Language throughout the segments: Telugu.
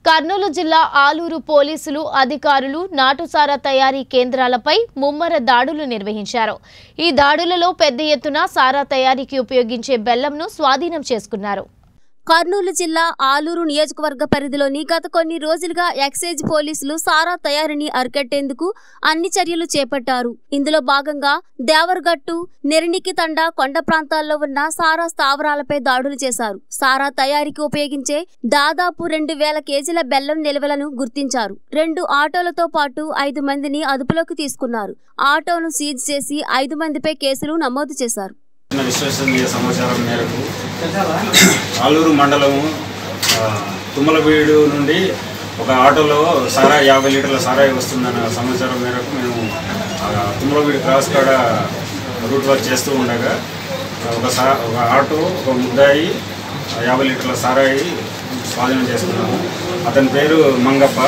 కర్నూలు జిల్లా ఆలూరు పోలీసులు అధికారులు నాటుసారా తయారీ కేంద్రాలపై ముమ్మర దాడులు నిర్వహించారు ఈ దాడులలో పెద్ద ఎత్తున సారా తయారీకి ఉపయోగించే బెల్లంను స్వాధీనం చేసుకున్నారు కర్నూలు జిల్లా ఆలూరు నియోజకవర్గ పరిధిలోని గత కొన్ని రోజులుగా ఎక్సైజ్ పోలీసులు సారా తయారీని అరికట్టేందుకు అన్ని చర్యలు చేపట్టారు ఇందులో భాగంగా దేవరగట్టు నెరినికి తండ కొండ ప్రాంతాల్లో ఉన్న సారా స్థావరాలపై దాడులు చేశారు సారా తయారీకి ఉపయోగించే దాదాపు రెండు వేల కేజీల బెల్లం నిల్వలను గుర్తించారు రెండు ఆటోలతో పాటు ఐదు మందిని అదుపులోకి తీసుకున్నారు ఆటోను సీజ్ చేసి ఐదు మందిపై కేసులు నమోదు చేశారు చిన్న విశ్వసనీయ సమాచారం మేరకు ఆలూరు మండలము ఆ, తుమ్మలవీడు నుండి ఒక ఆటోలో సారాయి యాభై లీటర్ల సారాయి వస్తుందన్న సమాచారం మేరకు మేము ఆ, తుమ్మలవీడు క్రాస్ కాడ రూట్ వర్క్ చేస్తూ ఉండగా ఒక సా ఒక ఆటో ఒక ముద్దాయి ఆ, యాభై లీటర్ల సారాయి స్వాధీనం చేసుకున్నాము అతని పేరు మంగప్ప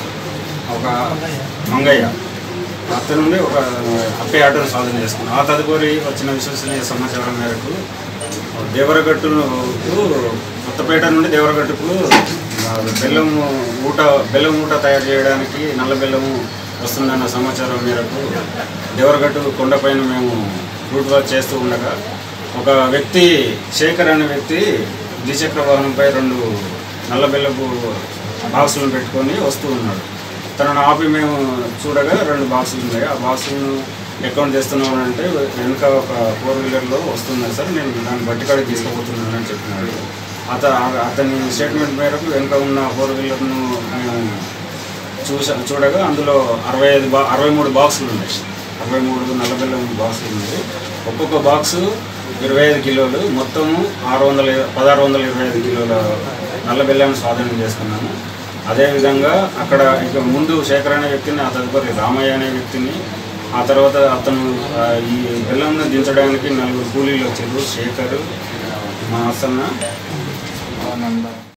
ఒక మంగయ్య అతని నుండి ఒక అప్పే ఆటోను సాధన చేసుకున్నాం ఆ తదుపరి వచ్చిన విశ్వసనీయ సమాచారం మేరకు దేవరగట్టును కొత్తపేట నుండి దేవరగట్టుకు ఆ, బెల్లం ఊట బెల్లం ఊట తయారు చేయడానికి నల్ల బెల్లము వస్తుందన్న సమాచారం మేరకు దేవరగట్టు కొండపైన మేము రూట్ వర్క్ చేస్తూ ఉండగా ఒక వ్యక్తి శేఖర్ అనే వ్యక్తి ద్విచక్ర వాహనంపై రెండు నల్ల బెల్లపు బాక్సులను పెట్టుకొని వస్తూ ఉన్నాడు తనను ఆపి మేము చూడగా రెండు బాక్సులు ఉన్నాయి ఆ బాక్సులను అకౌంట్ చేస్తున్నాను అంటే వెనుక ఒక ఫోర్ వీలర్లో వస్తుంది సార్ నేను దాన్ని బట్టి కాడికి తీసుకుపోతున్నాను అని చెప్పినాడు అత అతని స్టేట్మెంట్ మేరకు వెనుక ఉన్న ఫోర్ వీలర్ను మేము చూసా చూడగా అందులో అరవై ఐదు బా అరవై మూడు బాక్సులు ఉన్నాయి అరవై మూడు నలభై బాక్సులు ఉన్నాయి ఒక్కొక్క బాక్సు ఇరవై ఐదు కిలోలు మొత్తము ఆరు వందల పదహారు వందల ఇరవై ఐదు కిలోల నల్ల బెల్లాన్ని స్వాధీనం చేసుకున్నాము అదేవిధంగా అక్కడ ఇక ముందు శేఖర్ అనే వ్యక్తిని ఆ తదుపరి రామయ్య అనే వ్యక్తిని ఆ తర్వాత అతను ఆ, ఈ బెల్లంను దించడానికి నలుగురు కూలీలు వచ్చారు శేఖర్ మా అసన్న